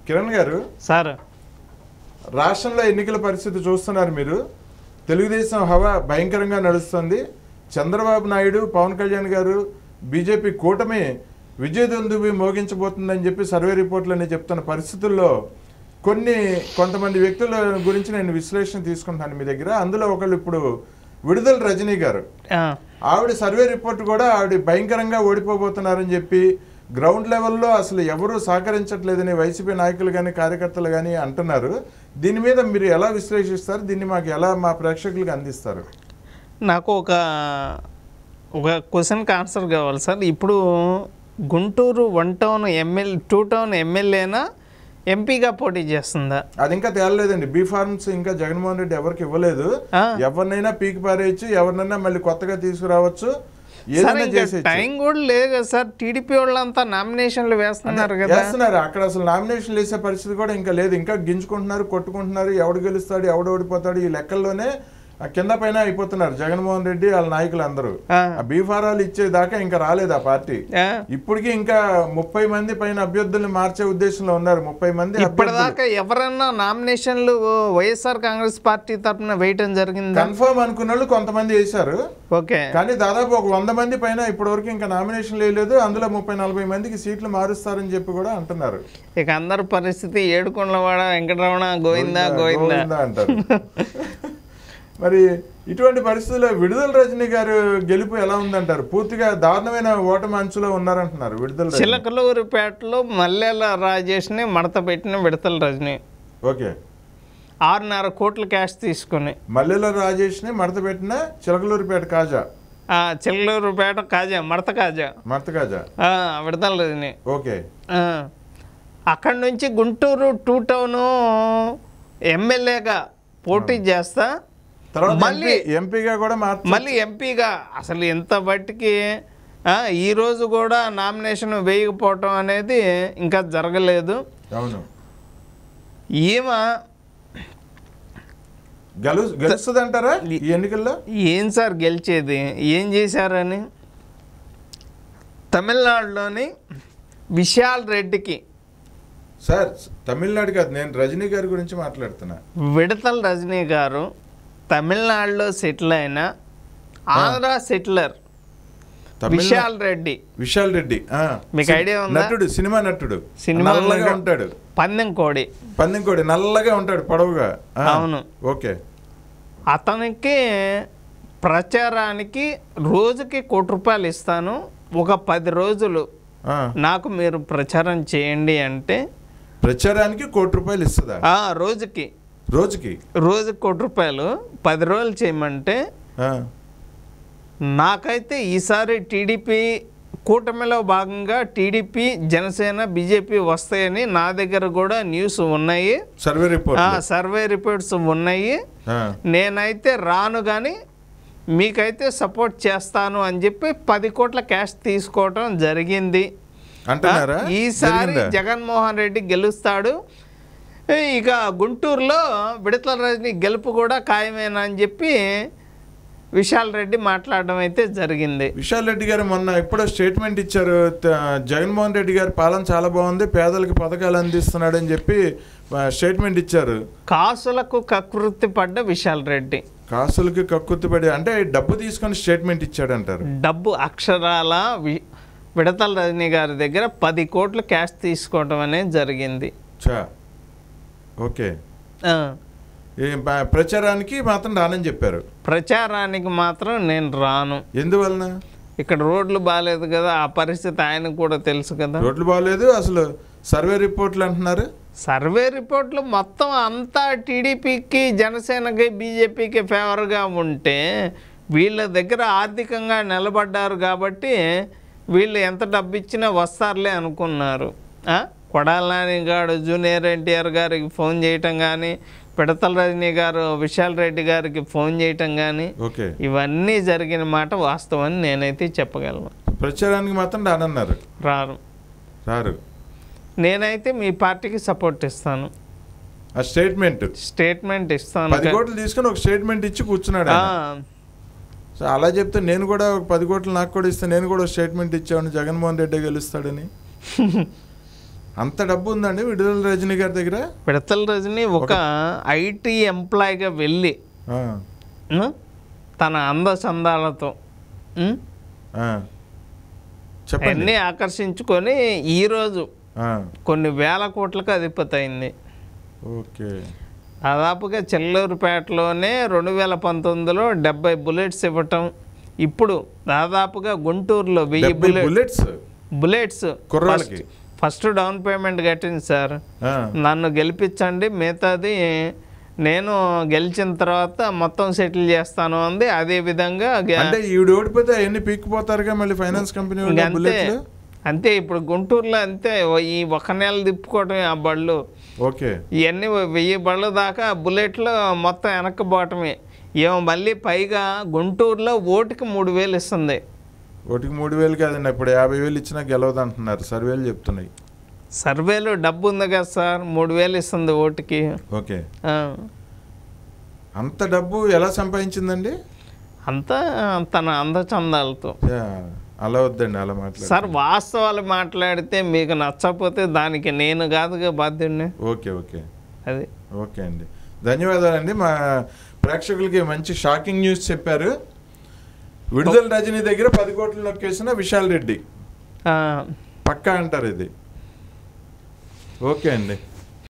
కిరణ్ గారు సార్ రాష్ట్రంలో ఎన్నికల పరిస్థితి చూస్తున్నారు మీరు తెలుగుదేశం హవా భయంకరంగా నడుస్తుంది చంద్రబాబు నాయుడు పవన్ కళ్యాణ్ గారు బీజేపీ కూటమి విజయదుందుబి మోగించబోతుందని చెప్పి సర్వే రిపోర్ట్లన్నీ చెప్తున్న పరిస్థితుల్లో కొన్ని కొంతమంది వ్యక్తుల గురించి నేను విశ్లేషణ తీసుకుంటాను మీ దగ్గర అందులో ఒకళ్ళు ఇప్పుడు విడుదల రజనీ గారు ఆ, ఆవిడ సర్వే రిపోర్ట్ కూడా ఆవిడ భయంకరంగా ఓడిపోబోతున్నారని చెప్పి గ్రౌండ్ లెవెల్లో అసలు ఎవరు సహకరించట్లేదని వైసీపీ నాయకులు కానీ కార్యకర్తలు కానీ అంటున్నారు దీని మీద మీరు ఎలా విశ్లేషిస్తారు దీన్ని మాకు ఎలా మా ప్రేక్షకులకు అందిస్తారు నాకు ఒక ఒక క్వశ్చన్కి ఆన్సర్ కావాలి సార్ ఇప్పుడు Guntur one town MLA two town ఎమ్మెల్యేనా ఎంపీగా పోటీ చేస్తుందా అది ఇంకా తేలలేదండి బీ ఫార్మ్స్ ఇంకా జగన్మోహన్ రెడ్డి ఎవరికి ఇవ్వలేదు ఆ. ఎవరినైనా పీకి పారేయచ్చు ఎవరినైనా మళ్ళీ కొత్తగా తీసుకురావచ్చు సార్ ఏదైనా ఇంకా చేసేయచ్చు టైం కూడా లేదు కదా సార్ టీడీపీ వాళ్ళంతా నామినేషన్లు వేస్తున్నారు కదా వేస్తున్నారు అక్కడ అసలు నామినేషన్ వేసే పరిస్థితి కూడా ఇంకా లేదు ఇంకా గింజుకుంటున్నారు కొట్టుకుంటున్నారు ఎవడు గెలుస్తాడు ఎవడు ఓడిపోతాడు ఈ లెక్కల్లోనే ఆ కింద పైన అయిపోతున్నారు జగన్మోహన్ రెడ్డి వాళ్ళ నాయకులు అందరూ ఆ. ఆ బీఫారాలు ఇచ్చేదాకా ఇంకా రాలేదు ఆ పార్టీ ఆ, ఇప్పటికీ ఇంకా ముప్పై మంది పైన అభ్యర్థుల్ని మార్చే ఉద్దేశంలో ఉన్నారు ముప్పై మంది అభ్యర్థులు ఇప్పటిదాకా ఎవరన్నా నామినేషన్లు వైఎస్ఆర్ కాంగ్రెస్ పార్టీ తరఫున వేయటం జరిగిందా కన్ఫర్మ్ అనుకున్న వాళ్ళు కొంతమంది వేశారు ఓకే కానీ దాదాపు ఒక వంద మంది పైన ఇప్పటివరకు ఇంకా నామినేషన్ లేదు అందులో ముప్పై నలభై మందికి సీట్లు మారుస్తారని చెప్పి కూడా అంటున్నారు ఇక అందరి పరిస్థితి ఏడుకొండలవాడ వెంకటరమణ గోవిందా గోవిందా గోవిందా అంటారు మరి ఇటువంటి పరిస్థితుల్లో విడుదల రజనీ గారు గెలుపు ఎలా ఉందంటారు పూర్తిగా దారుణమైన ఓటమి అంచులో ఉన్నారంటున్నారు విడుదల రజనీ. చిలకలూరిపేటలో మల్లెల రాజేష్ని మడత పెట్టిన విడతల రజని ఓకే ఆరున్నర కోట్ల క్యాష్ తీసుకుని మల్లెల రాజేష్ ని మడత పెట్టిన చిలకలూరిపేట కాజా ఆ, చిలకలూరిపేట కాజా మడత కాజా మడత కాజా ఆ, విడతల రజని ఓకే ఆ, అక్కడి నుంచి గుంటూరు టూ టౌను ఎమ్మెల్యేగా పోటీ చేస్తా తర్వాత మళ్ళీ- ఎంపీ- ఎంపీగా కూడా మార్చ మళ్ళీ ఎంపీగా అసలు ఇంత బట్టికి ఆ, ఈ రోజు కూడా నామినేషన్ వేయకపోవటం అనేది ఇంకా జరగలేదు అవును ఈమె గెలు గెలుస్తుంది అంటారా ఈ ఎన్నికల్లో ఏం సార్ గెలిచేది ఏం చేశారని తమిళనాడులోని విశాల్ రెడ్డికి సార్ తమిళనాడు కాదు నేను రజనీ గారి గురించి మాట్లాడుతున్నా విడతల రజనీ గారు తమిళనాడులో సెటిల్ అయిన ఆంధ్ర సెటిలర్ తమిళ విశాల్ రెడ్డి విశాల్ రెడ్డి ఆ. మీకు ఐడియా ఉందా? నటుడు సినిమా నటుడు సినిమా నల్లగా నటుడు. ఉంటాడు పందెం కోడి పందెంకోడి నల్లగా ఉంటాడు పొడవుగా ఆ. అవును. ఓకే అతనికి ప్రచారానికి రోజుకి కోటి రూపాయలు ఇస్తాను ఒక పది రోజులు ఆ. నాకు మీరు ప్రచారం చేయండి అంటే ప్రచారానికి కోటి రూపాయలు ఇస్తుందా ఆ రోజుకి రోజుకి రోజుకి కోటి రూపాయలు పది రోజులు చేయమంటే ఆ. నాకైతే ఈసారి టీడీపీ కూటమిలో భాగంగా టీడీపీ జనసేన బీజేపీ వస్తాయని నా దగ్గర కూడా న్యూస్ ఉన్నాయి సర్వే రిపోర్ట్ ఆ, సర్వే రిపోర్ట్స్ ఉన్నాయి నేనైతే రాను కానీ మీకైతే సపోర్ట్ చేస్తాను అని చెప్పి పది కోట్ల క్యాష్ తీసుకోవటం జరిగింది అంటున్నారా ఈసారి జరిగిందా? జగన్మోహన్ రెడ్డి గెలుస్తాడు ఇక గుంటూరులో విడతల రజని గెలుపు కూడా ఖాయమేనా అని చెప్పి విశాల్ రెడ్డి మాట్లాడడం అయితే జరిగింది విశాల్ రెడ్డి గారు మొన్న ఎప్పుడో స్టేట్మెంట్ ఇచ్చారు త- జగన్మోహన్ రెడ్డి గారి పాలన చాలా బాగుంది పేదలకు పథకాలు అందిస్తున్నాడు అని చెప్పి ఆ, స్టేట్మెంట్ ఇచ్చారు కాసులకు కకృతి పడ్డ విశాల్ రెడ్డి కాసులకి కక్కుర్తిపడి అంటే డబ్బు తీసుకొని స్టేట్మెంట్ ఇచ్చాడంటారు డబ్బు అక్షరాల వి విడతల రజనీ గారి దగ్గర పది కోట్లు క్యాష్ తీసుకోవడం అనేది జరిగింది చా ఓకే ఆ, ఈ ప- ప్రచారానికి మాత్రం రానని చెప్పారు ప్రచారానికి మాత్రం నేను రాను ఎందువలన ఇక్కడ రోడ్లు బాగాలేదు కదా ఆ పరిస్థితి ఆయనకు కూడా తెలుసు కదా రోడ్లు బాగాలేదు అసలు సర్వే రిపోర్ట్లు అంటున్నారు సర్వే రిపోర్ట్లు మొత్తం అంతా టీడీపీకి జనసేనకి బీజేపీకి ఫేవర్గా ఉంటే వీళ్ళ దగ్గర ఆర్థికంగా నిలబడ్డారు కాబట్టి వీళ్ళు ఎంత డబ్బు ఇచ్చినా వస్తారులే అనుకున్నారు ఆ? కొడాల నాని గారు జూనియర్ ఎన్టీఆర్ గారికి ఫోన్ చేయటం కానీ పిడతల రజనీ గారు విశాల్ రెడ్డి గారికి ఫోన్ చేయటం కానీ ఓకే ఇవన్నీ జరిగిన మాట వాస్తవం అని నేనైతే చెప్పగలను ప్రచారానికి మాత్రం రానన్నారు రారు రారు నేనైతే మీ పార్టీకి సపోర్ట్ ఇస్తాను ఆ స్టేట్మెంట్ స్టేట్మెంట్ ఇస్తాను పది కోట్లు తీసుకొని ఒక స్టేట్మెంట్ ఇచ్చి కూర్చున్నాడు ఆ, ఆయన. సో అలా చెప్తే నేను కూడా ఒక పది కోట్లు నాకు కూడా ఇస్తే నేను కూడా స్టేట్మెంట్ ఇచ్చాను జగన్మోహన్ రెడ్డి గెలుస్తాడని అంత డబ్బు ఉందండి విడుదల రజనీ గారి దగ్గర పిడతల రజని ఒక ఐటీ ఎంప్లాయ్గా వెళ్ళి ఆ, ఉం? తన అందచందాలతో ఉం? ఆ. చెప్పండి అన్నీ ఆకర్షించుకొని ఈరోజు ఆ, కొన్ని వేల కోట్లకు అధిపతి అయింది ఓకే దాదాపుగా చెల్లూరుపేటలోనే రెండు వేల పంతొమ్మిదిలో డెబ్బై బుల్లెట్స్ ఇవ్వటం ఇప్పుడు దాదాపుగా గుంటూరులో వెయ్యి డెబ్బై బుల్లెట్ బుల్లెట్స్ బుల్లెట్స్ కుర్రాళ్ళకి. ఫస్ట్ డౌన్ పేమెంట్ కట్టింది సార్ ఆ, నన్ను గెలిపించండి మిగతాది నేను గెలిచిన తర్వాత మొత్తం సెటిల్ చేస్తాను అంది అదే విధంగా గ- అంటే ఈవిడ ఓడిపోతే అవన్నీ పీక్కుపోతారుగా మళ్ళీ ఫైనాన్స్ కంపెనీ ఇంక వాళ్ళు అంతే బుల్లెట్లు అంతే ఇప్పుడు గుంటూరులో అంతే ఓ- ఈ ఒక నెల తిప్పుకోవటమే ఆ బళ్ళు ఓకే ఇవన్నీ వెయ్యి బళ్ళ దాకా బుల్లెట్లు మొత్తం వెనక్కిపోవటమే ఏమో మళ్ళీ పైగా గుంటూరులో ఓటుకి మూడు వేలు ఇస్తుంది ఒకటికి మూడు వేలు కాదండి ఇప్పుడు యాభై వేలు ఇచ్చినా గెలవదు అంటున్నారు సర్వేలు చెప్తున్నాయి సర్వేలో డబ్బు ఉంది కదా సార్ మూడు వేలు ఇస్తుంది ఓటుకి ఓకే ఆ. అంత డబ్బు ఎలా సంపాదించిందండి అంతా తన అందచందాలతో యా, అలా వద్దండి అలా మాట్లాడు సార్ వాస్తవాలు మాట్లాడితే మీకు నచ్చకపోతే దానికి నేను కాదుగా బాధ్యుడిని ఓకే ఓకే అది ఓకే అండి ధన్యవాదాలండి మా ప్రేక్షకులకి మంచి షాకింగ్ న్యూస్ చెప్పారు విడుదల రజనీ దగ్గర పది కోట్లు నొక్కేసిన విశాల్ రెడ్డి ఆ, పక్కా అంటారు ఇది ఓకే అండి